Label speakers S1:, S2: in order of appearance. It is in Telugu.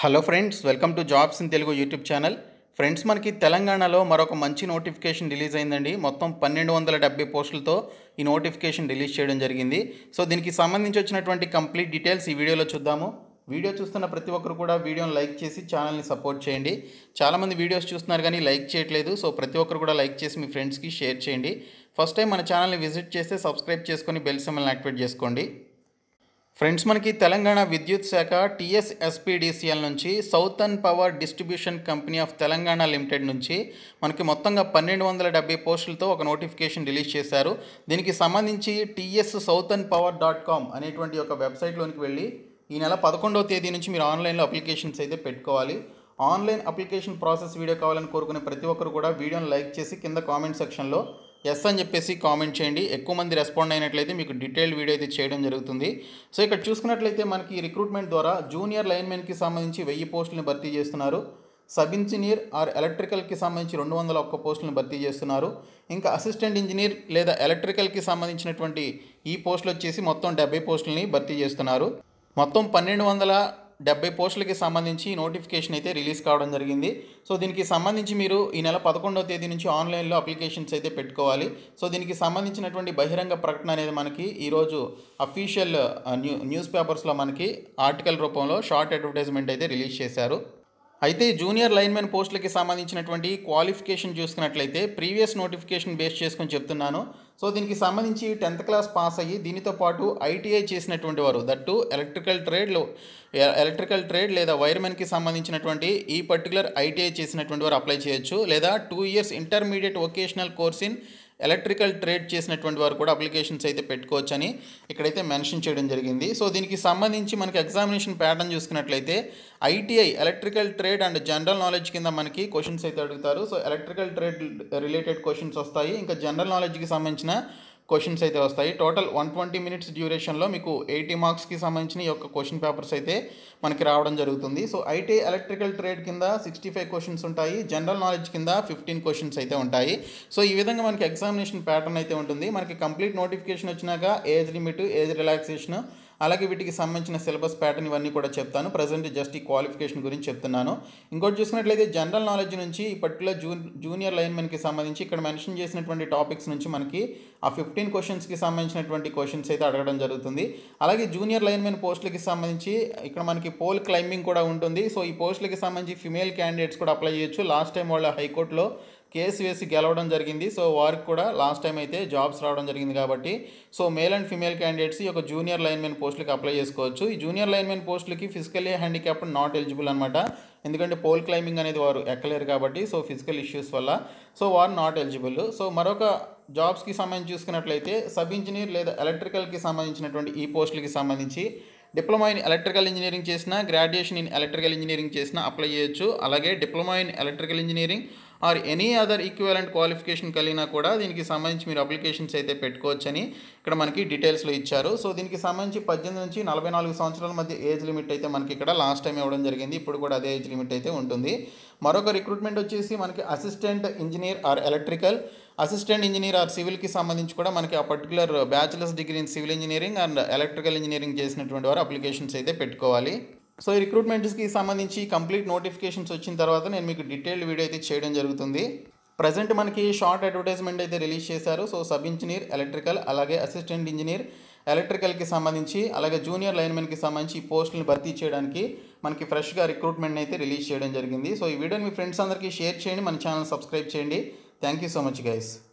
S1: hello friends welcome to jobs in Telugu YouTube channel friends మనకి తెలంగాణలో మరొక మంచి నోటిఫికేషన్ రిలీజ్ అయిందండి మొత్తం పన్నెండు వందల డెబ్బై పోస్టులతో ఈ నోటిఫికేషన్ రిలీజ్ చేయడం జరిగింది సో దీనికి సంబంధించి వచ్చినటువంటి కంప్లీట్ డీటెయిల్స్ ఈ వీడియోలో చూద్దాము వీడియో చూస్తున్న ప్రతి ఒక్కరు కూడా వీడియోని లైక్ చేసి ఛానల్ని సపోర్ట్ చేయండి చాలామంది వీడియోస్ చూస్తున్నారు కానీ లైక్ చేయట్లేదు సో ప్రతి ఒక్కరు కూడా లైక్ చేసి మీ ఫ్రెండ్స్కి షేర్ చేయండి ఫస్ట్ టైం మన ఛానల్ని విజిట్ చేస్తే సబ్స్క్రైబ్ చేసుకొని బెల్ సిమ్మల్ని యాక్టివేట్ చేసుకోండి ఫ్రెండ్స్ మనకి తెలంగాణ విద్యుత్ శాఖ టీఎస్ఎస్పీడీసీఎల్ నుంచి southern power distribution company of Telangana limited నుంచి మనకి మొత్తంగా పన్నెండు వందల డెబ్బై పోస్టులతో ఒక నోటిఫికేషన్ రిలీజ్ చేశారు దీనికి సంబంధించి TS southern power dot com అనేటువంటి ఒక వెబ్సైట్లోనికి వెళ్ళి ఈ నెల పదకొండవ తేదీ నుంచి మీరు ఆన్లైన్లో అప్లికేషన్స్ అయితే పెట్టుకోవాలి ఆన్లైన్ అప్లికేషన్ ప్రాసెస్ వీడియో కావాలని కోరుకునే ప్రతి ఒక్కరు కూడా వీడియోని లైక్ చేసి కింద కామెంట్ సెక్షన్లో ఎస్ అని చెప్పేసి కామెంట్ చేయండి ఎక్కువ మంది రెస్పాండ్ అయినట్లయితే మీకు డీటెయిల్ వీడియో అయితే చేయడం జరుగుతుంది సో ఇక్కడ చూసుకున్నట్లయితే మనకి రిక్రూట్మెంట్ ద్వారా జూనియర్ లైన్మెన్కి సంబంధించి వెయ్యి పోస్టులను భర్తీ చేస్తున్నారు సబ్ ఇంజనీర్ ఆర్ ఎలక్ట్రికల్కి సంబంధించి రెండు వందల ఒక్క పోస్టులను భర్తీ చేస్తున్నారు ఇంకా అసిస్టెంట్ ఇంజనీర్ లేదా ఎలక్ట్రికల్కి సంబంధించినటువంటి ఈ పోస్టులు వచ్చేసి మొత్తం డెబ్బై పోస్టులని భర్తీ చేస్తున్నారు మొత్తం పన్నెండు వందల డెబ్బై పోస్టులకి సంబంధించి నోటిఫికేషన్ అయితే రిలీజ్ కావడం జరిగింది సో దీనికి సంబంధించి మీరు ఈ నెల పదకొండవ తేదీ నుంచి ఆన్లైన్లో అప్లికేషన్స్ అయితే పెట్టుకోవాలి సో దీనికి సంబంధించినటువంటి బహిరంగ ప్రకటన అనేది మనకి ఈరోజు అఫీషియల్ న్యూ న్యూస్ పేపర్స్లో మనకి ఆర్టికల్ రూపంలో షార్ట్ అడ్వర్టైజ్మెంట్ అయితే రిలీజ్ చేశారు అయితే జూనియర్ లైన్మెన్ పోస్టులకి సంబంధించినటువంటి క్వాలిఫికేషన్ చూసుకున్నట్లయితే ప్రీవియస్ నోటిఫికేషన్ బేస్ చేసుకొని చెప్తున్నాను సో దీనికి సంబంధించి టెన్త్ క్లాస్ పాస్ అయ్యి దీనితో పాటు ఐటీఐ చేసినటువంటి వారు దట్టు ఎలక్ట్రికల్ ట్రేడ్లో ఎలక్ట్రికల్ ట్రేడ్ లేదా వైర్మెన్కి సంబంధించినటువంటి ఈ పర్టికులర్ ఐటీఐ చేసినటువంటి వారు అప్లై చేయొచ్చు లేదా two years intermediate vocational course in electrical trade చేసినటువంటి వారు కూడా అప్లికేషన్స్ అయితే పెట్టుకోవచ్చని ఇక్కడైతే మెన్షన్ చేయడం జరిగింది సో దీనికి సంబంధించి మనకి ఎగ్జామినేషన్ ప్యాటర్న్ చూసుకున్నట్లయితే ITI electrical trade and general knowledge కింద మనకి క్వశ్చన్స్ అయితే అడుగుతారు so electrical trade related questions వస్తాయి ఇంకా జనరల్ నాలెడ్జ్కి సంబంధించిన క్వశ్చన్స్ అయితే వస్తాయి టోటల్ వన్ ట్వంటీ మినిట్స్ డ్యూరేషన్లో మీకు ఎయిటీ మార్క్స్కి సంబంధించిన ఈ యొక్క క్వశ్చన్ పేపర్స్ అయితే మనకి రావడం జరుగుతుంది సో ఐటీ ఎలక్ట్రికల్ ట్రేడ్ కింద సిక్స్టీ ఫైవ్ క్వశ్చన్స్ ఉంటాయి జనరల్ నాలెడ్జ్ కింద ఫిఫ్టీన్ క్వశ్చన్స్ అయితే ఉంటాయి సో ఈ విధంగా మనకి ఎగ్జామినేషన్ ప్యాటర్న్ అయితే ఉంటుంది మనకి కంప్లీట్ నోటిఫికేషన్ వచ్చినాక ఏజ్ లిమిట్ ఏజ్ రిలాక్సేషన్ అలాగే వీటికి సంబంధించిన సిలబస్ ప్యాటర్న్ ఇవన్నీ కూడా చెప్తాను ప్రజెంట్ జస్ట్ ఈ క్వాలిఫికేషన్ గురించి చెప్తున్నాను ఇంకోటి చూసుకున్నట్లయితే జనరల్ నాలెడ్జ్ నుంచి ఈ పర్టికులర్ జూ జూనియర్ లైన్మెన్కి సంబంధించి ఇక్కడ మెన్షన్ చేసినటువంటి టాపిక్స్ నుంచి మనకి ఆ ఫిఫ్టీన్ క్వశ్చన్స్కి సంబంధించినటువంటి క్వశ్చన్స్ అయితే అడగడం జరుగుతుంది అలాగే జూనియర్ లైన్మెన్ పోస్టులకి సంబంధించి ఇక్కడ మనకి పోల్ క్లైంబింగ్ కూడా ఉంటుంది సో ఈ పోస్టులకి సంబంధించి ఫిమేల్ క్యాండిడేట్స్ కూడా అప్లై చేయొచ్చు లాస్ట్ టైం వాళ్ళ హైకోర్టులో కేసు వేసి గెలవడం జరిగింది సో వారికి కూడా లాస్ట్ టైం అయితే జాబ్స్ రావడం జరిగింది కాబట్టి so male and female candidates ఈ యొక్క జూనియర్ లైన్మెన్ పోస్టులకి అప్లై చేసుకోవచ్చు ఈ జూనియర్ లైన్మెన్ పోస్టులకి ఫిజికల్లీ హ్యాండిక్యాప్డ్ నాట్ ఎలిజిబుల్ అనమాట ఎందుకంటే పోల్ క్లైంబింగ్ అనేది వారు ఎక్కలేరు కాబట్టి సో ఫిజికల్ ఇష్యూస్ వల్ల సో వారు నాట్ ఎలిజిబుల్ సో మరొక జాబ్స్కి సంబంధించి చూసుకున్నట్లయితే సబ్ ఇంజనీర్ లేదా ఎలక్ట్రికల్కి సంబంధించినటువంటి ఈ పోస్టులకి సంబంధించి డిప్లొమా ఇన్ ఎలక్ట్రికల్ ఇంజనీరింగ్ చేసిన గ్రాడ్యుయేషన్ ఇన్ ఎలక్ట్రికల్ ఇంజనీరింగ్ చేసిన అప్లై చేయొచ్చు అలాగే diploma in electrical engineering or any other equivalent qualification కలిగినా కూడా దీనికి సంబంధించి మీరు అప్లికేషన్స్ అయితే పెట్టుకోవచ్చని ఇక్కడ మనకి డీటెయిల్స్లో ఇచ్చారు సో దీనికి సంబంధించి పద్దెనిమిది నుంచి నలభై నాలుగు సంవత్సరాల మధ్య ఏజ్ లిమిట్ అయితే మనకి ఇక్కడ లాస్ట్ టైం ఇవ్వడం జరిగింది ఇప్పుడు కూడా అదే ఏజ్ లిమిట్ అయితే ఉంటుంది మరొక రిక్రూట్మెంట్ వచ్చేసి మనకి assistant engineer or electrical assistant engineer or సివిల్కి సంబంధించి కూడా మనకి ఆ particular bachelors degree in civil engineering and electrical engineering చేసినటువంటి వారు అప్లికేషన్స్ అయితే పెట్టుకోవాలి సో ఈ రిక్రూట్మెంట్స్కి సంబంధించి కంప్లీట్ నోటిఫికేషన్స్ వచ్చిన తర్వాత నేను మీకు డీటెయిల్డ్ వీడియో అయితే చేయడం జరుగుతుంది ప్రజెంట్ మనకి షార్ట్ అడ్వర్టైజ్మెంట్ అయితే రిలీజ్ చేశారు సో సబ్ ఇంజనీర్ ఎలక్ట్రికల్ అలాగే అసిస్టెంట్ ఇంజనీర్ ఎలక్ట్రికల్కి సంబంధించి అలాగే జూనియర్ లైన్మెన్కి సంబంధించి ఈ పోస్టులను భర్తీ చేయడానికి మనకి ఫ్రెష్గా రిక్రూట్మెంట్ అయితే రిలీజ్ చేయడం జరిగింది సో ఈ వీడియోని మీ ఫ్రెండ్స్ అందరికీ షేర్ చేయండి మన ఛానల్ సబ్స్క్రైబ్ చేయండి thank you so much guys